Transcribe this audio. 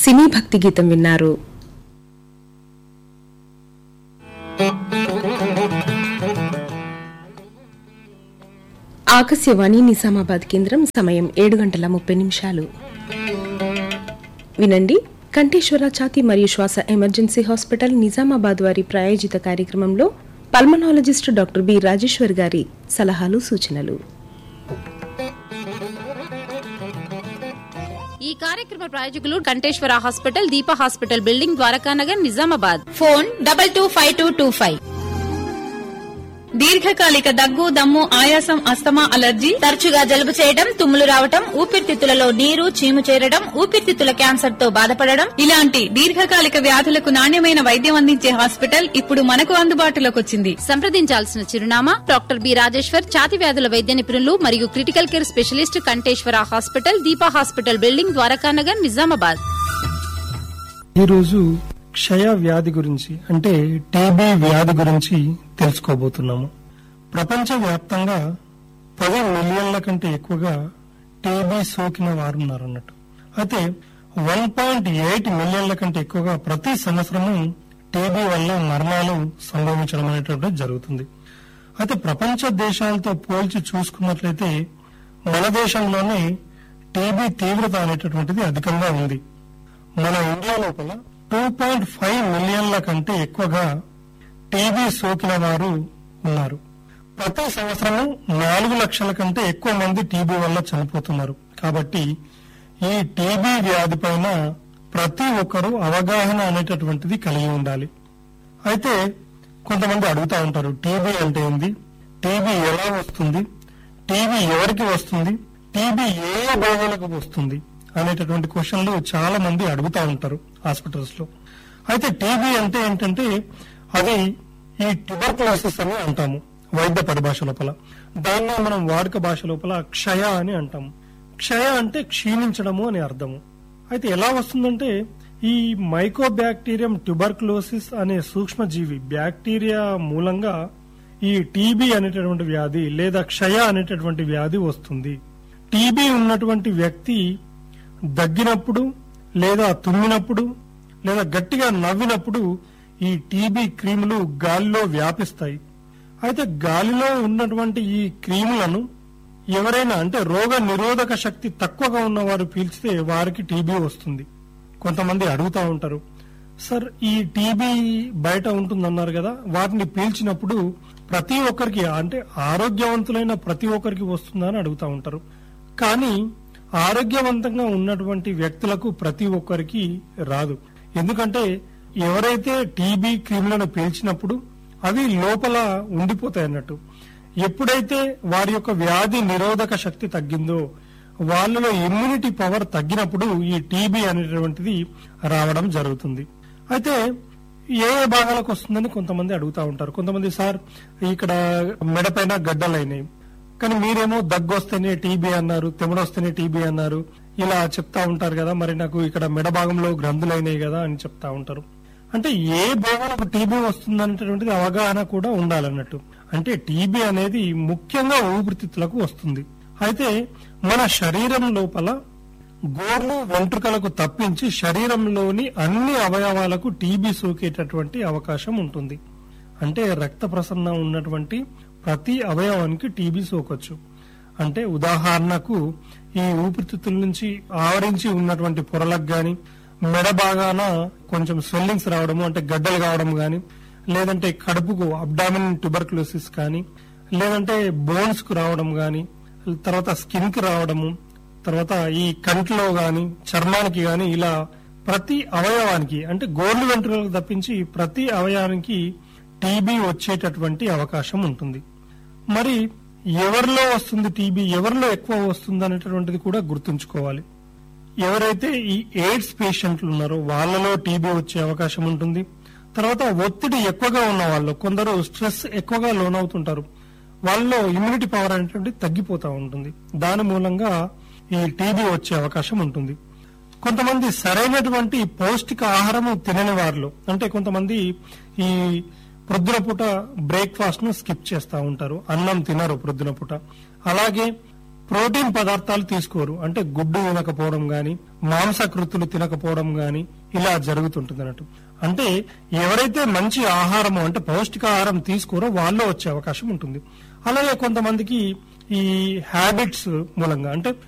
సినీ భక్తి గీతం విన్నారు ఆకాశవాణి నిజామాబాద్ కేంద్రం సమయం ఏడు గంటల ముప్పై నిమిషాలు వినండి కంఠేశ్వర ఛాతి మరియు శ్వాస ఎమర్జెన్సీ హాస్పిటల్ నిజామాబాద్ వారి ప్రాయోజిత కార్యక్రమంలో పల్మనాలజిస్ట్ డాక్టర్ బి రాజేశ్వర్ గారి సలహాలు సూచనలు ఈ కార్యక్రమ ప్రాయోజకులు Kanteshwar hospital Deepa hospital building Dwarakanagar Nizamabad phone double two five two two five దీర్ఘకాలిక దగ్గు దమ్ము ఆయాసం అస్తమా అలర్జీ తరచుగా జలుబు చేయడం తుమ్ములు రావటం ఊపిరితిత్తులలో నీరు చీము చేరడం ఊపిరితిత్తుల క్యాన్సర్ తో బాధపడడం ఇలాంటి దీర్ఘకాలిక వ్యాధులకు నాణ్యమైన వైద్యం అందించే హాస్పిటల్ ఇప్పుడు మనకు అందుబాటులోకి వచ్చింది సంప్రదించాల్సిన చిరునామా డాక్టర్ బి రాజేశ్వర్ ఛాతి వ్యాధుల వైద్య నిపుణులు మరియు critical care specialist Kanteshwar hospital Deepa hospital building Dwarakanagar Nizamabad ఈరోజు క్షయ వ్యాధి గురించి అంటే టీబీ వ్యాధి గురించి తెలుసుకోబోతున్నాము ప్రపంచ వ్యాప్తంగా పది మిలియన్ల కంటే ఎక్కువగా టీబీ సోకిన వారు ఉన్నారన్నట్టు అయితే వన్ పాయింట్ ఎయిట్ మిలియన్ల కంటే ఎక్కువగా ప్రతి సంవత్సరము టీబీ వల్ల మరణాలు సంభవించడం అనేటువంటిది జరుగుతుంది అయితే ప్రపంచ దేశాలతో పోల్చి చూసుకున్నట్లయితే మన దేశంలోనే టీబీ తీవ్రత అనేటటువంటిది అధికంగా ఉంది మన ఇండియా లోపల టూ పాయింట్ ఫైవ్ మిలియన్ల కంటే ఎక్కువగా టీబీ సోకిన వారు ఉన్నారు ప్రతి సంవత్సరం నాలుగు లక్షల కంటే ఎక్కువ మంది టీబీ వల్ల చనిపోతున్నారు కాబట్టి ఈ టీబీ వ్యాధి పైన ప్రతి ఒక్కరూ అవగాహన అనేటటువంటిది కలిగి ఉండాలి అయితే కొంతమంది అడుగుతా ఉంటారు టీబీ అంటే ఏంది టీబీ ఎలా వస్తుంది టీబీ ఎవరికి వస్తుంది టీబీ ఏ ఏ భాగాలకు వస్తుంది అనేటటువంటి క్వశ్చన్లు చాలా మంది అడుగుతా ఉంటారు హాస్పిటల్స్ లో అయితే టీబీ అంటే ఏంటంటే అది ఈ ట్యూబర్కులోసిస్ అని అంటాము వైద్య పరిభాష లోపల దాన్ని మనం వాడుక భాష లోపల క్షయ అని అంటాము క్షయ అంటే క్షీణించడము అని అర్థము అయితే ఎలా వస్తుందంటే ఈ మైకోబ్యాక్టీరియం ట్యూబర్కులోసిస్ అనే సూక్ష్మజీవి బ్యాక్టీరియా మూలంగా ఈ టీబీ అనేటటువంటి వ్యాధి లేదా క్షయ అనేటటువంటి వ్యాధి వస్తుంది టీబీ ఉన్నటువంటి వ్యక్తి దగ్గినప్పుడు లేదా తుమ్మినప్పుడు లేదా గట్టిగా నవ్వినప్పుడు ఈ టీబీ క్రీములు గాలిలో వ్యాపిస్తాయి అయితే గాలిలో ఉన్నటువంటి ఈ క్రీములను ఎవరైనా అంటే రోగ నిరోధక శక్తి తక్కువగా ఉన్నవారు పీల్చితే వారికి టీబీ వస్తుంది కొంతమంది అడుగుతా ఉంటారు సార్ ఈ టీబీ బయట ఉంటుందన్నారు కదా వాటిని పీల్చినప్పుడు ప్రతి ఒక్కరికి అంటే ఆరోగ్యవంతులైన ప్రతి ఒక్కరికి వస్తుందని అడుగుతా ఉంటారు కానీ ఆరోగ్యవంతంగా ఉన్నటువంటి వ్యక్తులకు ప్రతి ఒక్కరికి రాదు ఎందుకంటే ఎవరైతే టీబీ క్రిములను పీల్చినప్పుడు అవి లోపల ఉండిపోతాయి అన్నట్టు ఎప్పుడైతే వారి యొక్క వ్యాధి నిరోధక శక్తి తగ్గిందో వాళ్ళలో ఇమ్యూనిటీ పవర్ తగ్గినప్పుడు ఈ టీబీ అనేటువంటిది రావడం జరుగుతుంది అయితే ఏ ఏ భాగాలకు వస్తుందని కొంతమంది అడుగుతా ఉంటారు కొంతమంది సార్ ఇక్కడ మెడపైన గడ్డలైనాయి కానీ మీరేమో దగ్గు వస్తేనే టీబీ అన్నారు తెమడొస్తేనే టీబీ అన్నారు ఇలా చెప్తా ఉంటారు కదా మరి నాకు ఇక్కడ మెడ భాగంలో గ్రంథులైనాయి కదా అని చెప్తా ఉంటారు అంటే ఏ భాగాలకు టీబీ వస్తుందనేటటువంటిది అవగాహన కూడా ఉండాలన్నట్టు అంటే టీబీ అనేది ముఖ్యంగా ఊపిరితిత్తులకు వస్తుంది అయితే మన శరీరం లోపల గోర్లు వెంట్రుకలకు తప్పించి శరీరంలోని అన్ని అవయవాలకు టీబీ సోకేటటువంటి అవకాశం ఉంటుంది అంటే రక్త ప్రసరణ ఉన్నటువంటి ప్రతి అవయవానికి టీబీ సోకొచ్చు అంటే ఉదాహరణకు ఈ ఊపిరితిత్తుల నుంచి ఆవరించి ఉన్నటువంటి పొరలకు గాని మెడ భాగాన కొంచెం స్వెల్లింగ్స్ రావడము అంటే గడ్డలు కావడం గాని లేదంటే కడుపుకు అబ్డామిన్ ట్యూబర్కులోసిస్ కానీ లేదంటే బోన్స్ కు రావడం గాని తర్వాత స్కిన్ కి రావడము తర్వాత ఈ కంట్లో గాని చర్మానికి గాని ఇలా ప్రతి అవయవానికి అంటే గోర్లు వెంట్రుకలకు తప్పించి ప్రతి అవయవానికి టీబీ వచ్చేటటువంటి అవకాశం ఉంటుంది మరి ఎవరిలో వస్తుంది టీబీ ఎవరిలో ఎక్కువ వస్తుంది అనేటటువంటిది కూడా గుర్తుంచుకోవాలి ఎవరైతే ఈ ఎయిడ్స్ పేషెంట్లు ఉన్నారో వాళ్ళలో టీబీ వచ్చే అవకాశం ఉంటుంది తర్వాత ఒత్తిడి ఎక్కువగా ఉన్న వాళ్ళు కొందరు స్ట్రెస్ ఎక్కువగా లోనవుతుంటారు వాళ్ళలో ఇమ్యూనిటీ పవర్ అనేటువంటి తగ్గిపోతా ఉంటుంది దాని మూలంగా ఈ టీబీ వచ్చే అవకాశం ఉంటుంది కొంతమంది సరైనటువంటి పౌష్టిక ఆహారము తినని వారిలో అంటే కొంతమంది ఈ ప్రొద్దున పూట బ్రేక్ఫాస్ట్ ను స్కిప్ చేస్తూ ఉంటారు అన్నం తినరు ప్రొద్దున పూట అలాగే ప్రోటీన్ పదార్థాలు తీసుకోరు అంటే గుడ్డు తినకపోవడం గాని మాంసకృతులు తినకపోవడం గాని ఇలా జరుగుతుంటుంది అన్నట్టు అంటే ఎవరైతే మంచి ఆహారము అంటే పౌష్టికాహారం తీసుకోరో వాళ్ళు వచ్చే అవకాశం ఉంటుంది అలాగే కొంతమందికి ఈ హ్యాబిట్స్ మూలంగా అంటే